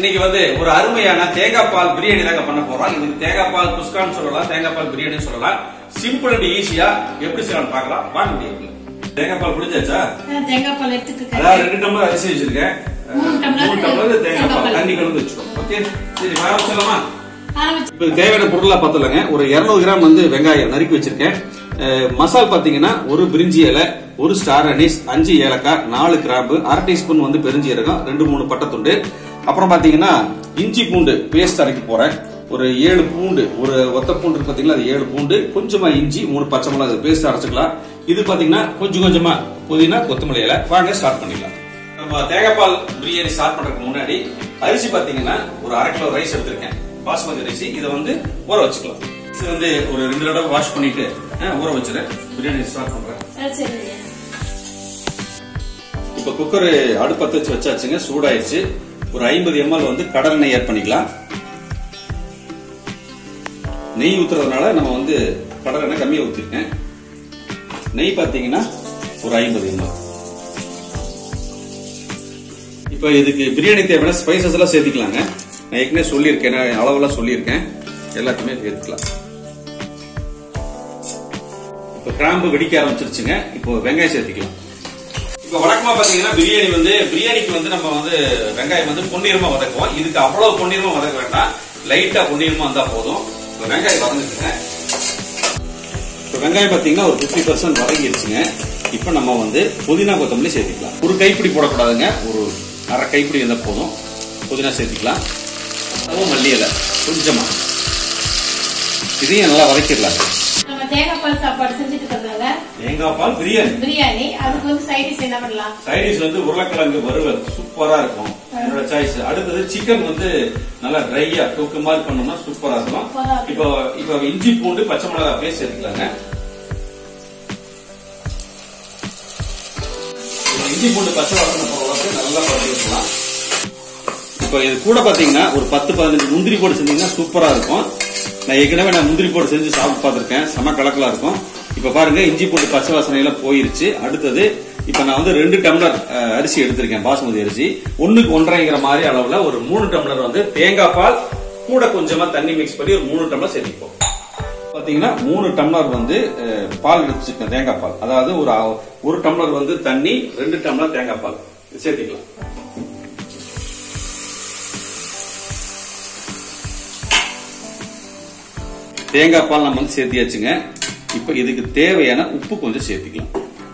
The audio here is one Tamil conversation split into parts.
இன்னைக்கு வந்து ஒரு அருமையான தேங்காய் பால் பிரியாணி தாங்க பண்ண போறோம் இதுக்கு தேங்காய் பால் குஸ்கான்னு சொல்லலாம் தேங்காய் பால் பிரியாணி சொல்லலாம் சிம்பிள் அண்ட் ஈஸியா எப்படி செய்யலாம் பார்க்கலாம் வாங்க முடியும் தேங்காய் பால் பிடிச்சாச்சா நான் தேங்காய் பால் எடுத்துட்டு அதாவது இருக்கேன் ரெண்டு டம்ளர் அரிசி வச்சிருக்கேன் மூணு டம்ளர் மூணு டம்ளர் தேங்காய் தேங்காய் பால் பால். தண்ணி கலந்து வச்சுக்கோ ஓகே சரி ஆரம்பிச்சலாமா ஆரம்பிச்சு இப்போ தேவையான பொருளா பார்த்தலங்க ஒரு 200 கிராம் வந்து வெங்காயம் நறுக்கி வச்சிருக்கேன் அஹ், மசால் பாத்தீங்கன்னா ஒரு பிரிஞ்சி இலை ஒரு ஸ்டார் அனீஸ் அஞ்சு ஏலக்காய் நாலு கிராம்பு அரை டீஸ்பூன் வந்து பெருஞ்சீரகம் ரெண்டு மூணு பட்டைத்துண்டு அப்புறம் பாத்தீங்கன்னா இஞ்சி பூண்டு பேஸ்ட் அரைக்க போறேன் ஒரு ஏழு பூண்டு ஒரு ஒத்த பூண்டு இருக்கு பாத்தீங்களா அது ஏழு பூண்டு கொஞ்சமா இஞ்சி மூணு பச்சை மிளகாய் பேஸ்ட் அரைச்சுக்கலாம் இது பாத்தீங்கன்னா கொஞ்சம் கொஞ்சமா புதினா கொத்தமல்லி இலை வாங்க ஸ்டார்ட் பண்ணிக்கலாம் நம்ம தேங்காய் பால் பிரியாணி ஸ்டார்ட் பண்றதுக்கு முன்னாடி அரிசி பாத்தீங்கன்னா ஒரு அரை கிலோ ரைஸ் எடுத்திருக்கேன் பாஸ்மதி அரிசி இதை வந்து ஊற வச்சுக்கலாம் இது வந்து ஒரு ரெண்டு தடவை வாஷ் பண்ணிட்டு அஹ், ஊற வச்சிரு பிரியாணி ஸ்டார்ட் பண்றேன் சரி, சரி இப்ப குக்கர் அடுப்பத்த வச்சு வச்சாச்சுங்க சூடாயிருச்சு ஒரு ஐம்பது எம்எல் வந்து கடல் எண்ணெய் ஆட் பண்ணிக்கலாம் நெய் ஊத்துறதுனால நம்ம வந்து கடல் எண்ணெய் கம்மியா ஊத்திருக்கேன் நெய் பாத்தீங்கன்னா ஒரு ஐம்பது எம்எல் இப்ப இதுக்கு பிரியாணி தேவையான ஸ்பைசஸ் எல்லாம் சேர்த்துக்கலாங்க நான் ஏற்கனவே சொல்லியிருக்கேன் நான் அளவெல்லாம் சொல்லியிருக்கேன் எல்லாத்தையுமே சேர்த்துக்கலாம் இப்ப கிராம்பு வெடிக்க ஆரம்பிச்சிருச்சுங்க இப்போ வெங்காயம் சேர்த்துக்கலாம் இப்ப வழக்கமா பாத்தீங்கன்னா பிரியாணி வந்து பிரியாணிக்கு வந்து நம்ம வந்து வெங்காயம் வந்து பொன்னிறமா வதக்குவோம் இதுக்கு அவ்வளவு பொன்னிறமா வதக்க வேண்டாம் லைட்டா பொன்னிறமா வந்தா போதும் இப்ப வெங்காயம் வதங்குச்சுங்க இப்ப வெங்காயம் பாத்தீங்கன்னா ஒரு 50% பர்சன்ட் வதங்கிருச்சுங்க இப்ப நம்ம வந்து புதினா கொத்தமல்லி சேர்த்துக்கலாம் ஒரு கைப்பிடி போடக்கூடாதுங்க ஒரு அரை கைப்பிடி இருந்தா போதும் புதினா சேர்த்துக்கலாம் அதுவும் மல்லி இலை கொஞ்சமா இதையும் நல்லா வதக்கிடலாம் நம்ம தேங்காய் பால் சாப்பாடு செஞ்சுட்டு இருக்கிறதால தேங்காய் பால் பிரியாணி பிரியாணி அதுக்கு வந்து சைட் டிஷ் என்ன பண்ணலாம் சைடிஷ் வந்து உருளைக்கிழங்கு வறுவல் சூப்பரா இருக்கும் என்னோட சாய்ஸ் அடுத்தது சிக்கன் வந்து நல்லா ட்ரையா தொக்கு மாதிரி பண்ணோம்னா சூப்பரா இருக்கும் சூப்பரா இருக்கும். இப்போ இப்போ இஞ்சி பூண்டு பச்சை மிளகாய் பேஸ்ட் சேர்த்துக்கலாங்க இப்போ இஞ்சி பூண்டு பச்சை வாசனை போற அளவுக்கு நல்லா பண்ணி வச்சுக்கலாம் இப்போ இது கூட பாத்தீங்கன்னா ஒரு பத்து பதினஞ்சு முந்திரி போட்டு செஞ்சீங்கன்னா சூப்பரா இருக்கும் நான் ஏற்கனவே நான் முந்திரி போட்டு செஞ்சு சாப்பிட்டு பார்த்திருக்கேன் செம கலக்கலா இருக்கும் இப்ப பாருங்க இஞ்சி பூண்டு பச்சை வாசனை எல்லாம் போயிருச்சு அடுத்தது இப்ப நான் வந்து ரெண்டு டம்ளர் அஹ், அரிசி எடுத்திருக்கேன் பாசுமதி அரிசி ஒண்ணுக்கு ஒன்றரைங்கிற மாதிரி அளவுல ஒரு மூணு டம்ளர் வந்து தேங்காய் பால் கூட கொஞ்சமா தண்ணி மிக்ஸ் பண்ணி ஒரு மூணு டம்ளர் சேர்த்திப்போம் பாத்தீங்கன்னா மூணு டம்ளர் வந்து அஹ், பால் எடுத்து வச்சிருக்கேன் தேங்காய் பால் அதாவது ஒரு அ- ஒரு டம்ளர் வந்து தண்ணி ரெண்டு டம்ளர் தேங்காய் பால் சேர்த்திக்கலாம் தேங்காய் பால் நம்ம வந்து சேர்த்தியாச்சுங்க இப்ப இதுக்கு தேவையான உப்பு கொஞ்சம் சேர்த்துக்கலாம்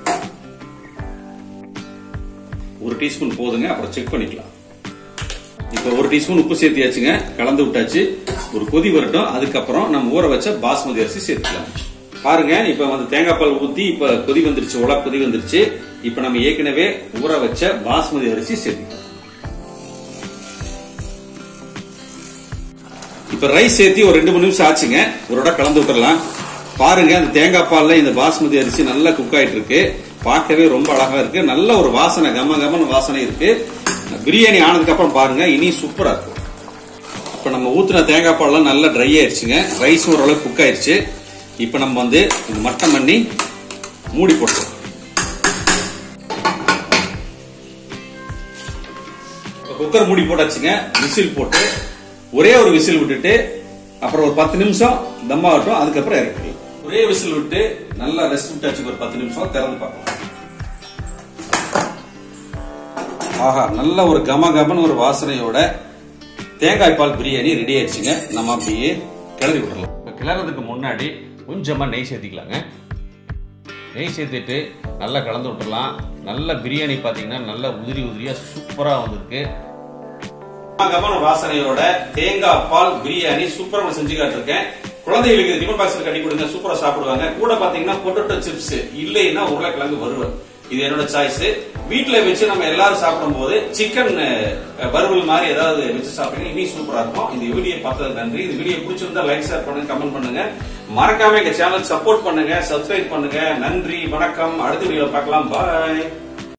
ஒரு டீஸ்பூன் போதுங்க அப்புறம் செக் பண்ணிக்கலாம் இப்ப ஒரு டீஸ்பூன் உப்பு சேர்த்தியாச்சுங்க கலந்து விட்டாச்சு ஒரு கொதி வரட்டும் அதுக்கப்புறம் நம்ம ஊற வச்ச பாஸ்மதி அரிசி சேர்த்துக்கலாம் பாருங்க இப்ப வந்து தேங்காய் பால் ஊத்தி இப்ப கொதி வந்துருச்சு உலா கொதி வந்துருச்சு இப்ப நம்ம ஏற்கனவே ஊற வச்ச பாஸ்மதி அரிசி சேர்த்துக்கலாம் இப்ப ரைஸ் சேர்த்து ஒரு ரெண்டு மூணு நிமிஷம் ஆச்சுங்க ஒரு இடம் கலந்து விட்டுறலாம் பாருங்க அந்த தேங்காய் பால்ல இந்த பாஸ்மதி அரிசி நல்லா குக் ஆயிட்டு இருக்கு பார்க்கவே ரொம்ப அழகா இருக்கு நல்ல ஒரு வாசனை கம கமன் வாசனை இருக்கு பிரியாணி ஆனதுக்கு அப்புறம் பாருங்க இனி சூப்பரா இருக்கும் இப்ப நம்ம ஊத்துன தேங்காய் பால்லாம் நல்லா ட்ரை ஆயிடுச்சுங்க ரைஸ் ஓரளவு குக் ஆயிடுச்சு இப்ப நம்ம வந்து இது மட்டம் பண்ணி மூடி போட்டுருவோம் இப்ப குக்கர் மூடி போட்டாச்சுங்க விசில் போட்டு ஒரே ஒரு விசில் விட்டுட்டு அப்புறம் ஒரு பத்து நிமிஷம் தம் ஆகட்டும் அதுக்கப்புறம் இறக்கிக்கலாம் ஒரே விசில் விட்டு நல்லா ரெஸ்ட் விட்டாச்சு ஒரு பத்து நிமிஷம் திறந்து பார்க்கலாம் ஆஹா நல்ல ஒரு கம கமன் ஒரு வாசனையோட தேங்காய் பால் பிரியாணி ரெடி ஆயிடுச்சுங்க நம்ம அப்படியே கிளறி விட்டுறலாம் இப்போ கிளறதுக்கு முன்னாடி கொஞ்சமா நெய் சேர்த்திக்கலாங்க நெய் சேர்த்துட்டு நல்லா கலந்து விட்டுறலாம் நல்ல பிரியாணி பார்த்தீங்கன்னா நல்லா உதிரி உதிரியா சூப்பரா வந்திருக்கு கமன வாசனையோட தேங்காய் பால் பிரியாணி சூப்பரா செஞ்சு காட்டிருக்கேன் குழந்தைகளுக்கு டிஃபன் பாக்ஸ்ல கட்டி கொடுங்க சூப்பரா சாப்பிடுவாங்க கூட பாத்தீங்கன்னா பொட்டேட்டோ சிப்ஸ் இல்லைன்னா உருளைக்கிழங்கு வறுவல் இது என்னோட சாய்ஸ் வீட்ல வச்சு நம்ம எல்லாரும் சாப்பிடும் போது சிக்கன் வறுவல் மாதிரி ஏதாவது வச்சு சாப்பிட்டீங்கன்னா இனி சூப்பரா இருக்கும் இந்த வீடியோ பார்த்ததுக்கு நன்றி இந்த வீடியோ பிடிச்சிருந்தா லைக் ஷேர் பண்ணுங்க கமெண்ட் பண்ணுங்க மறக்காம எங்க சேனல் சப்போர்ட் பண்ணுங்க சப்ஸ்கிரைப் பண்ணுங்க நன்றி வணக்கம் அடுத்த வீடியோ பார்க்கலாம் பாய்